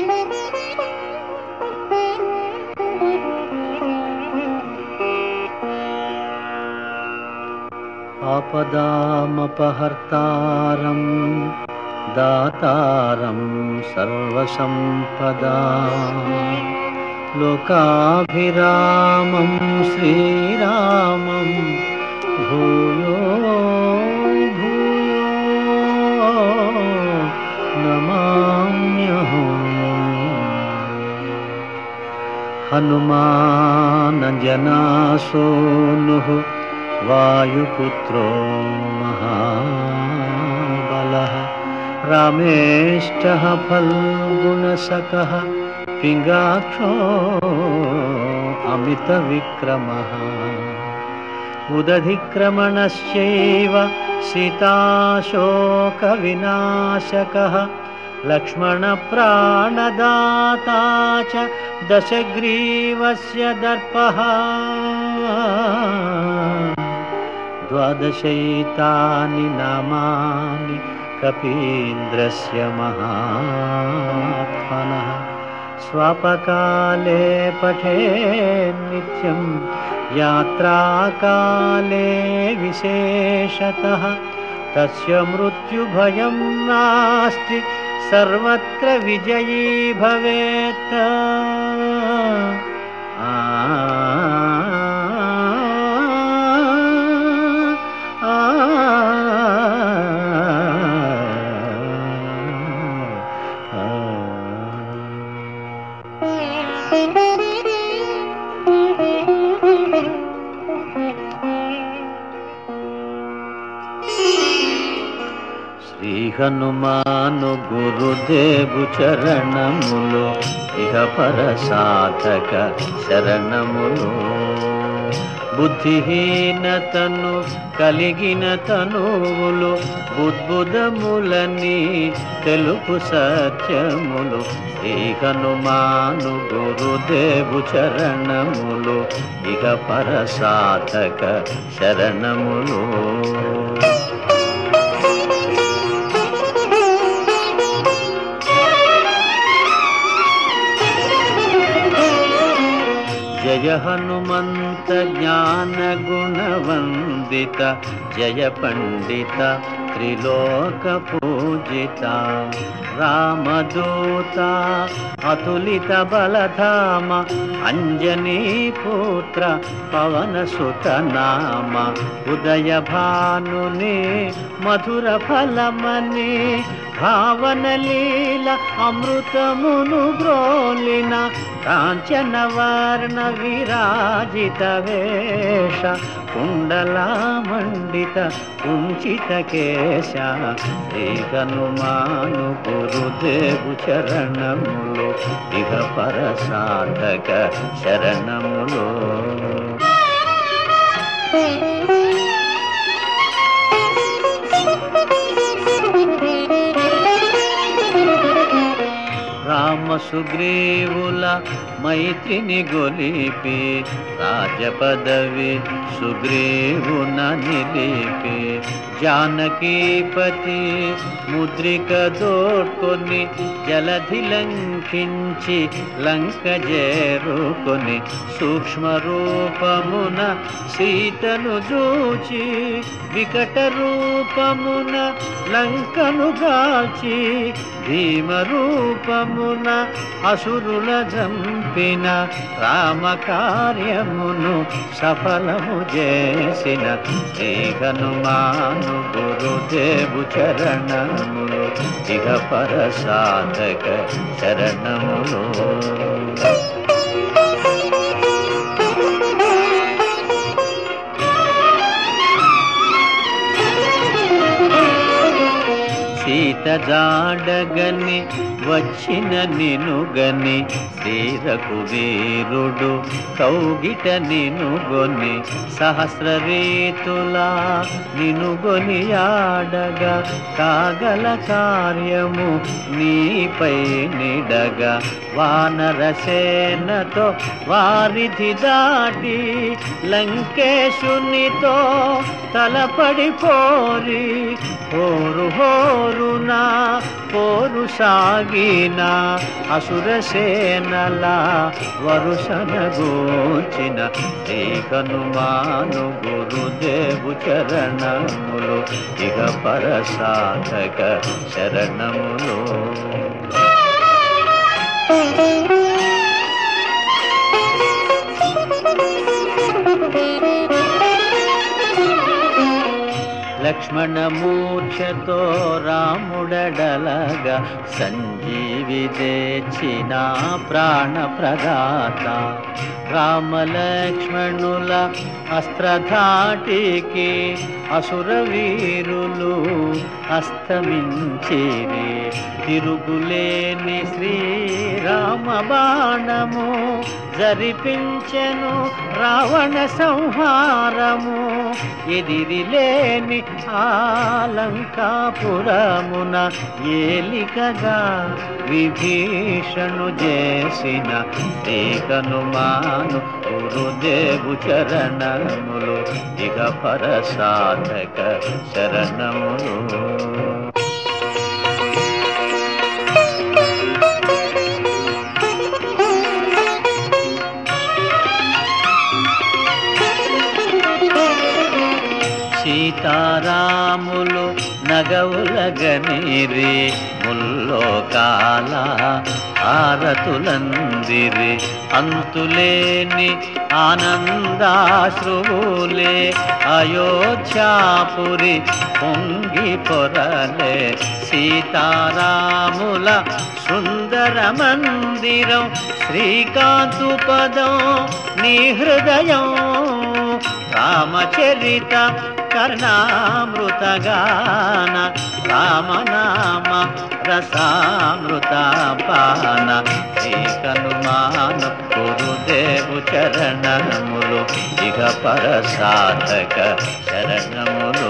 ఆపదామపహర్తారం దాతారం సర్వసంపదా లోకాభిరామం శ్రీరామం భూయో భూయో నమామ్యహం हनुमानजनासूनुः वायुपुत्रो महाबलः रामेष्टः फल्गुणसकः पिङ्गाक्षो अमितविक्रमः उदधिक्रमणस्यैव सीताशोकविनाशकः लक्ष्मणप्राणदाता च दशग्रीवस्य दर्पः द्वादशैतानि नामानि कपीन्द्रस्य महात्मनः स्वापकाले पठे नित्यं यात्राकाले विशेषतः तस्य मृत्युभयं नास्ति सर्वत्र विजयी भवेत् आ आ శ్రీ హనుమాను గురుదేవు చరణములు ఇహ పర సాధక శరణములు బుద్ధిహీనతను కలిగిన తనువులు బుద్బుదములని తెలుపు సత్యములు శ్రీ హనుమాను గురుదేవు చరణములు ఇహ పర సాధక శరణములు జయ హనుమంత జ్ఞాన గుణవందిత జయ పండిత త్రిలోక పూజిత రామదూత అతులిత బలధామ అంజనీ పుత్ర పవన సుత నామ ఉదయ భానుని మధుర ఫలమని భావన లీల అమృతమును బ్రోలిన కాంచన వర్ణ విరాజిత వేష కుండలామండిత కుంచిత కేశ శ్రీ హనుమాను గురుదేవు చరణములు ఇహ పర సాధక శరణములు రామ సుగ్రీవుల మైత్రిని గొలిపి రాజపదవి సుగ్రీవున నిలిపి జానకీపతి ముద్రిక దోడ్కొని జలధి లంకించి లంక చేరుకొని సూక్ష్మ రూపమున సీతను చూచి వికట రూపమున లంకను గాల్చి భీమ రూపమున అసురుల జంపిన రామ కార్యమును సఫలము చేసిన శ్రీ హనుమాను గురుదేవు చరణములు ఇహ పర సాధక శరణములు సీత జాడగని వచ్చిన నినుగని శ్రీరకు వీరుడు కౌగిట నినుగొని సహస్ర రీతులా నినుగొని ఆడగా కాగల కార్యము నీపై నిడగా వానర సేనతో వారిధి దాటి లంకేశునితో తలపడి పోరి హోరు హోరునా పోరు సాగిన అసురసేనల వరుసన గోచిన శ్రీ హనుమాను గురుదేవు చరణములు ఇక పరసాధక శరణములు లక్ష్మణమూర్ఛతో రాముడడలగా సంజీవి తెచ్చిన ప్రాణ ప్రదాత రామలక్ష్మణుల అస్త్రధాటికి అసుర వీరులు అస్తమించిరి తిరుగులేని శ్రీరామ బాణము జరిపించెను రావణ సంహారము ఎదిరిలేని ఆలంకాపురమున ఏలికగా విభీషణు చేసిన శ్రీ హనుమాను గురుదేవు చరణములు ఇక పరసాధక శరణములు సీతారాములు నగవులగనిరి ముల్లోకాల ఆరతులందిరి అంతులేని ఆనందాశ్రువులే అయోధ్యాపురి పొంగి పొరలే సీతారాముల సుందర మందిరం శ్రీకాంతు పదం నీ హృదయం రామచరిత కర్ణామృతగాన రామనామ రసామృత పాన శ్రీ హనుమాను గురుదేవు చరణములు ఇక పరసాధక శరణములు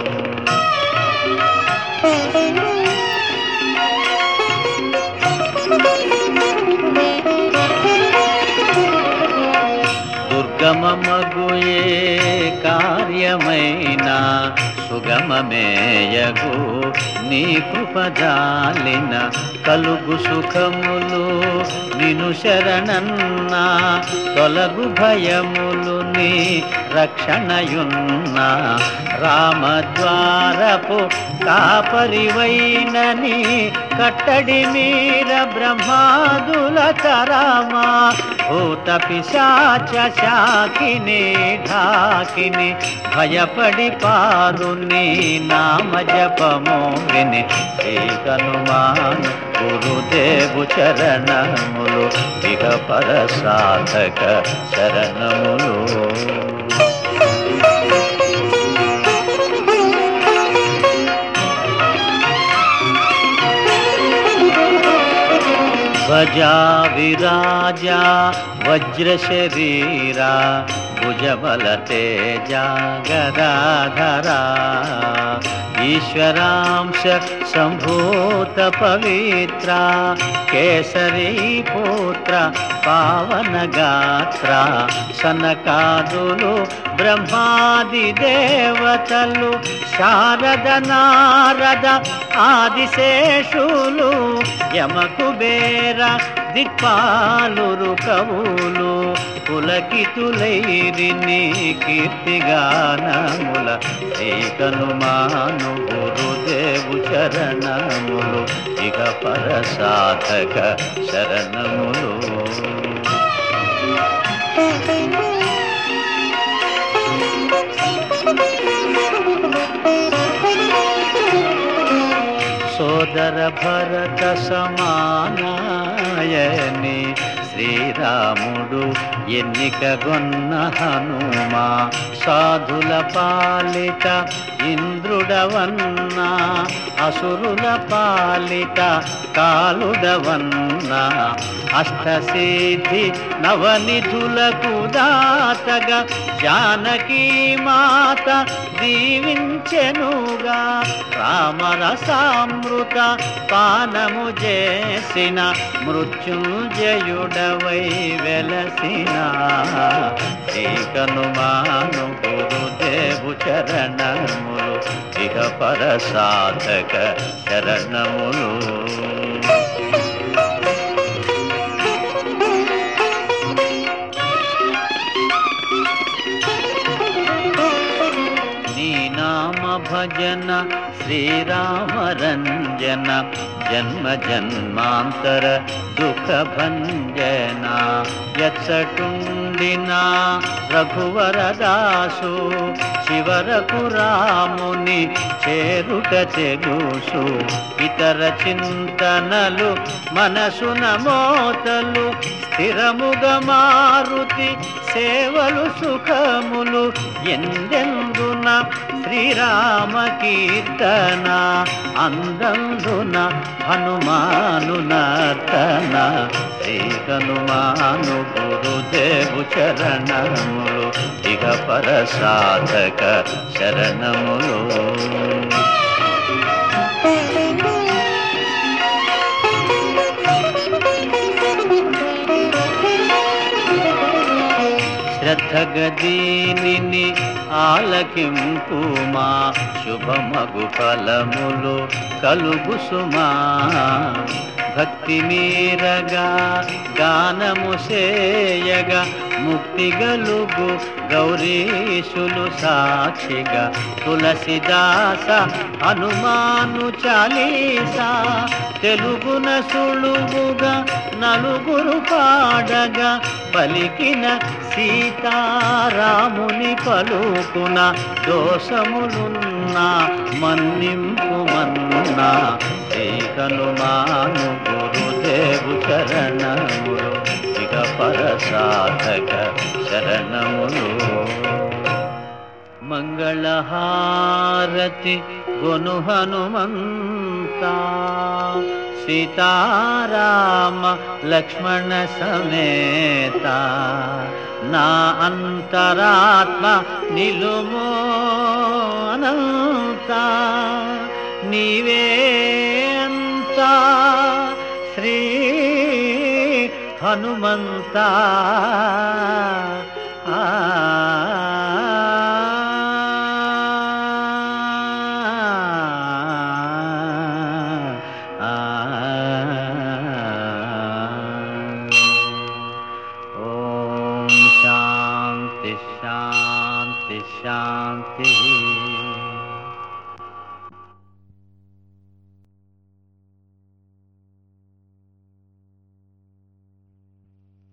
దుర్గమమగుయే కార్యమైన సుగమమేయగు నీ కృపజాలిన కలుగు సుఖములు నిను శరణన్న తొలగు భయములు నీ రక్షణయున్న రామద్వారపు కాపరివైనని కట్టడి మీర బ్రహ్మాదుల తరమా భూత పిశాచ శాకిని ఢాకిని భయపడి పారు నీ నామ జపము విని శ్రీ హనుమాను గురుదేవు చరణములు ఇక పరసాధక శరణములు ధ్వజా విరాజా వజ్ర శరీరా భుజబల తేజ గదాధరా ఈశ్వరాంశ సంభూత పవిత్ర కేసరీ పుత్ర పావన గాత్ర సనకాదులు బ్రహ్మాది దేవతలు శారద నారద ఆదిశేషులు యమకుబేర దిక్పాలురు కవులు పులకితులైరి నీ కీర్తిగానముల శ్రీ హనుమాను గురుదేవు చరణములు ఇక పరసాధక శరణములు సోదర భరత సమానాయని శ్రీరాముడు ఎన్నికగొన్న హనుమా సాధుల పాలిట ఇంద్రుడవన్న అసురుల పాలిట కాలుడవన్న అష్టసిద్ధి నవనిధులకు దాతగా జానకీ మాత దీవించెనుగా రామరసామృత పానము చేసిన మృత్యుంజయుడవై వెలసిన శ్రీ హనుమాను గురుదే గురుదేవు చరణములు ఇక పర సాధక చరణములు నీ నామ భజన శ్రీరామ రంజన జన్మ జన్మాంతర దుఃఖ భంజన ఎచ్చటుండిన రఘువరదాసు చివరకు రాముని చేరుట తెలుసు ఇతర చింతనలు మనసున మోతలు స్థిరముగా మారుతి సేవలు సుఖములు ఎందెందున శ్రీరామ కీర్తన అందందున హనుమాను నర్తన శ్రీ హనుమాను గురుదేవు చరణములు ఇక పర సాధక శరణములు శ్రద్ధగదీనిని ఆలకింపు మా శుభమగు ఫలములు కలుగు సుమా భక్తి మీరగా గానము సేయగా ముక్తి గలుగు గౌరీశులు సాక్షిగా తులసిదాస హనుమాను చాలీసా తెలుగున సులువుగా నలుగురు పాడగా పలికిన సీతారాముని పలుకున దోషములున్నా మన్నింపు మన్నా శ్రీ హనుమాను గురుదేవు చరణములు ఇక పర సాధక శరణములు మంగళహారతి గొను హనుమంతా సీతారామ లక్ష్మణ సమేత నా అంతరాత్మ నిలుమో అనంత నీవే అంతా శ్రీ హనుమంత ఆ ఓం శాంతి శాంతి శాంతి